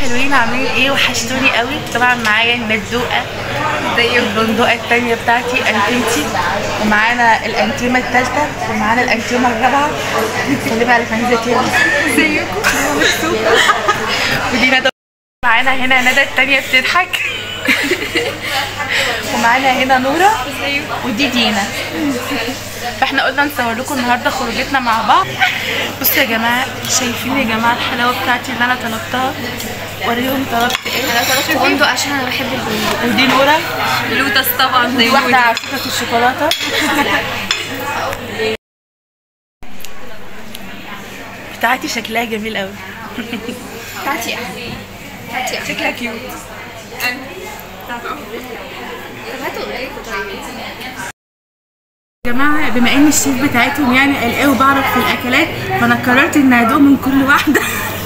حلوين عاملين ايه وحشتوني قوي طبعا معايا الندوقه زي البندقه التانية بتاعتي انتمتي ومعانا الانتيمه التالتة ومعانا الانتيمه الرابعه سلمي على فانزة تاني ازيكم ودي ندى معانا هنا ندى التانية بتضحك ومعانا هنا نورة ودي دينا فاحنا قلنا نصور لكم النهارده خروجتنا مع بعض بصوا يا جماعه شايفين يا جماعه الحلاوه بتاعتي اللي انا طلبتها وريهم طلبت ايه انا طلبت بندق عشان انا بحب البندق ودي نورة لوتس طبعا زي واحدة لوتس عاشقة الشوكولاتة بتاعتي شكلها جميل قوي بتاعتي احلى بتاعتي احلى شكلها كيوت طب هاتوا غيركم طيب يا جماعة بما ان الشيف بتاعتهم يعني قلقاه وبعرف في الاكلات فانا قررت ان ادوق من كل واحدة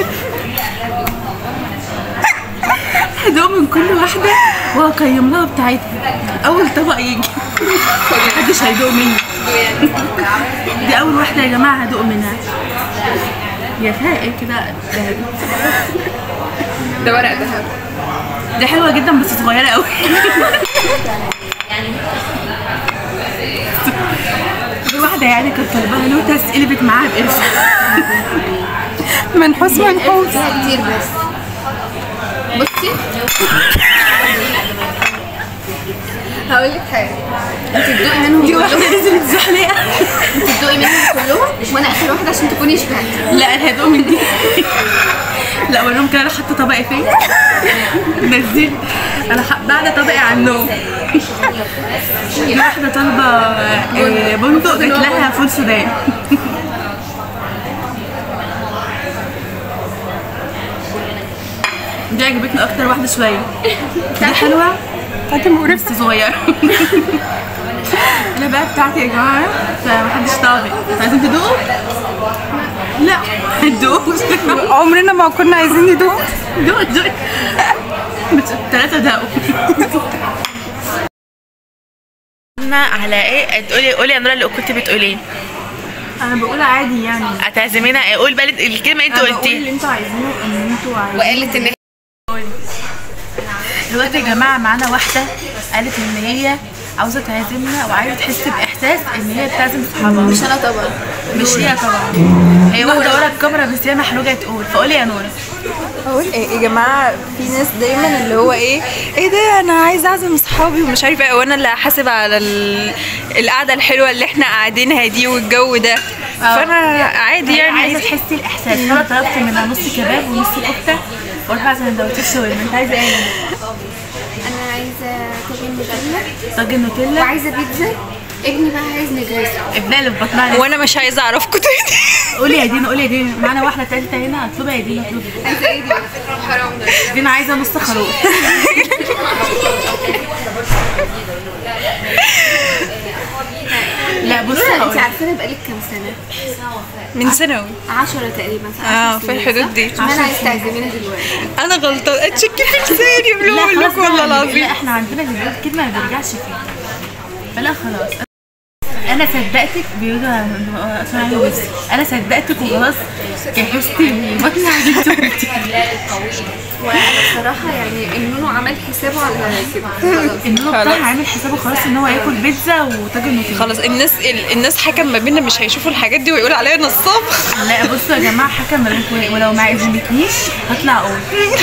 هدوق من كل واحدة وهقيم لها بتاعتها اول طبق يجي محدش هيدوق مني دي اول واحدة يا جماعة هدوق منها يا فيها ايه كده ذهبي ده ورق ذهب دي حلوة جدا بس صغيرة قوي دي واحدة يعني كانت طالباها لوتس قلبت معاها بقرش منحوس منحوس فيها كتير بس بصي هقول لك حاجه انت تدوقي منهم دي واحدة كلهم نزلت زحلقة انت تدوقي منهم كلهم وانا اخر واحده عشان تكوني شبعتي لا انا هدوق من دي لا اقول لهم كده انا حاطة طبقي فين نزلت انا ح- بعد طبقي على النوم دي واحدة طالبة آه، بندق جات لها فول سودان دي عجبتني اكتر واحدة شوية دي حلوة بس صغيرة انا بقى بتاعتي يا جماعة فمحدش طابق عايزين تدوقوا؟ لا هتدوقوا عمرنا ما كنا عايزين ندوق دوق دوق ثلاثة دقوا على ايه تقولي قولي يا نورا اللي كنت بتقوليه انا بقول عادي يعني هتعزمينا ايه قول بلد الكلمه انت انا بقول قلتيها اللي انتوا عايزينه ان انتوا عايزين وقالت ان دلوقتي يا جماعه معانا واحده قالت ان هي عاوزه تعزمنا وعايزه تحس باحساس ان هي بتعزم صحابها مش انا طبعا مش هي طبعا هي واحده ورا الكاميرا بس هي محروجه تقول فقولي يا نورا اقول ايه يا جماعه في ناس دايما اللي هو ايه ايه ده انا عايزه اعزم اصحابي ومش عارفه ايه وانا اللي هحاسب على ال- القعده الحلوه اللي احنا قاعدينها دي والجو ده فانا عادي يعني عايزه يعني تحسي الاحساس فانا طلبت منها نص كباب ونص كفته واروح اعزم سندوتشات شاورما انت عايزه ايه انا عايزه طاجن نوتيلا طاجن نوتيلا وعايزه بيتزا ابني بقى عايز نجريسكو ابنها اللي في بطنها وانا مش عايزه اعرفكم تاني قولي يا دينا قولي يا دينا معانا واحده ثالثه هنا اطلبها يا دينا اطلبي عايزه ايه دي حرام ده دينا عايزه نص خروف لا بصي انت هقول عارفه بقالك كام سنه من ثانوي 10 تقريبا اه في الحدود دي اشمعنى عايز تعزمينا دلوقتي انا غلطانه اتشكي في لساني بقول خلاص لكم والله بقى، العظيم لا احنا عندنا دلوقتي كلمه ما بيرجعش فيها فلا خلاص انا صدقتك بيقولوا أصلاً أنا بس. انا صدقتك وخلاص جهزت بطلع جبت وانا بصراحه يعني النونو عمل حسابه على كده النونو بتاعها عامل حسابه خلاص ان هو ياكل بيتزا وطاجن نوتيلا خلاص الناس ال- الناس حكم ما بيننا مش هيشوفوا الحاجات دي ويقولوا عليا نصاب لا بصوا يا جماعه حكم ما بينكم ولو ما عجبتنيش هطلع اقول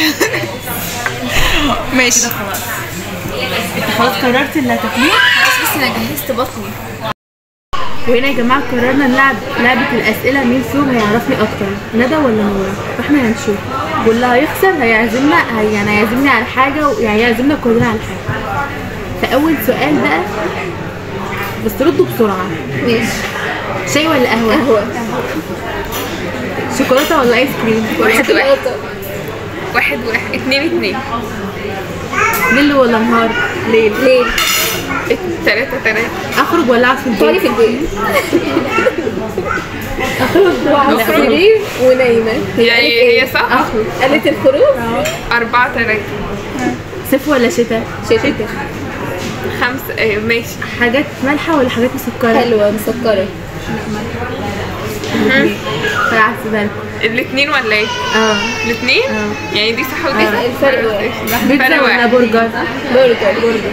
ماشي خلاص انت خلاص قررت اللي هتاكليه خلاص بس انا جهزت بطني وهنا يا جماعه قررنا نلعب لعبه الاسئله مين فيهم هيعرفني اكتر ندى ولا نورا فاحنا هنشوف واللي هيخسر هيعزمنا هي- يعني هيعزمني على حاجه و- يعني هيعزمنا كلنا على حاجه فاول سؤال بقى بس ردوا بسرعه ماشي شاي ولا قهوه قهوه شوكولاته ولا ايس كريم واحد واحد واحد واحد اتنين اتنين ليل ولا نهار ليل ليه؟ تلاتة تلاتة اخرج ولا اقعد في البيت تقعدي في البيت اخرج ولا اخرج أقعد؟ ونايمة يعني هي صح؟ اخرج قالت الخروج أربعة تلاتة صيف ولا شتاء شتاء خمسة ايه ماشي حاجات مالحه ولا حاجات مسكره حلوة مسكرة فعارفه بالكم الاتنين ولا ايه؟ اه الاتنين؟ اه يعني دي صح ودي صح؟ الفرق واحد بيتزا فرق ولا واحد. برجر برجر برجر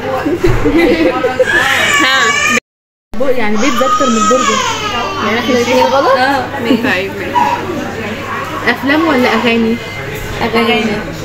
ها بو- يعني بيتزا اكتر من برجر يعني احنا الاثنين غلط اه طيب ماشي. افلام ولا اغاني اغاني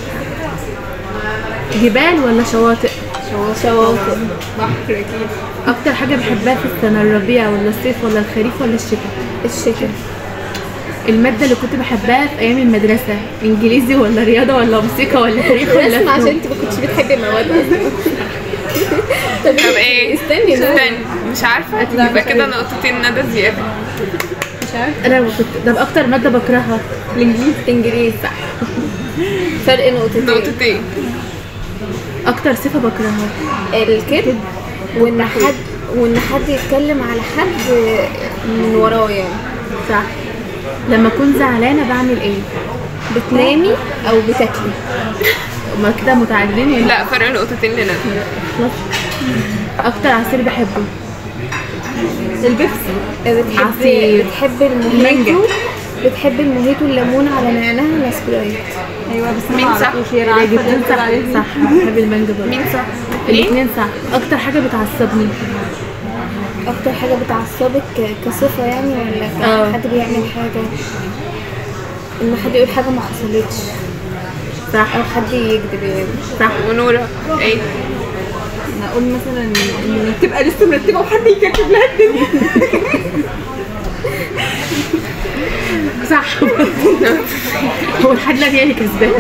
جبال ولا شواطئ شواطئ بحر اكيد اكتر حاجه بحبها في السنه الربيع ولا الصيف ولا الخريف ولا الشتاء الشتاء الماده اللي كنت بحبها في ايام المدرسه انجليزي ولا رياضه ولا موسيقى ولا تاريخ ولا اسمع عشان فنون انت ما كنتش بتحبي المواد اصلا طب ايه؟ استني بقى. استني مش عارفة يبقى كده نقطتين ندى زيادة مش عارفه انا كنت طب اكتر ماده بكرهها الانجليزي انجليزي صح فرق نقطتين نقطتين اكتر صفه بكرهها الكذب وان حد وان حد يتكلم على حد من ورايا صح لما اكون زعلانه بعمل ايه بتنامي او بتاكلي ما كده متعادلين يعني لا فرق نقطتين لندى خلاص. اكتر عصير بحبه البيبسي بتحبي عصير. بتحبي الموهيتو بتحبي الموهيتو الليمون على نعناع ولا سبرايت ايوه بس مين صح؟ الاثنين صح صح بحب المانجا برضه مين صح؟ ايه؟ الاثنين صح اكتر حاجه بتعصبني اكتر حاجه بتعصبك كصفه يعني ولا اه. حد بيعمل حاجه ان حد يقول حاجه ما حصلتش صح او حد يكذب يعني صح ونورة ايه؟ انا اقول مثلا ان تبقى لسه مرتبه وحد يكتب لها الدنيا صح هو لحد دلوقتي هي اللي كسبانه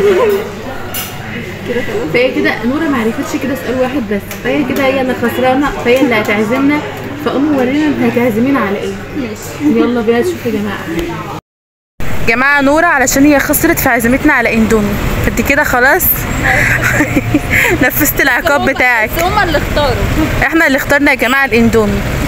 فهي كده نورة ما عرفتش كده سؤال واحد بس فهي كده هي اللي خسرانه فهي اللي هتعزمنا فقوموا ورينا انت هتعزمينا على ايه ماشي يلا بينا نشوف يا جماعه جماعة نورة علشان هي خسرت في عزمتنا على اندومي فانت كده خلاص نفذت العقاب بتاعك هما اللي اختاروا احنا اللي اخترنا يا جماعة الاندومي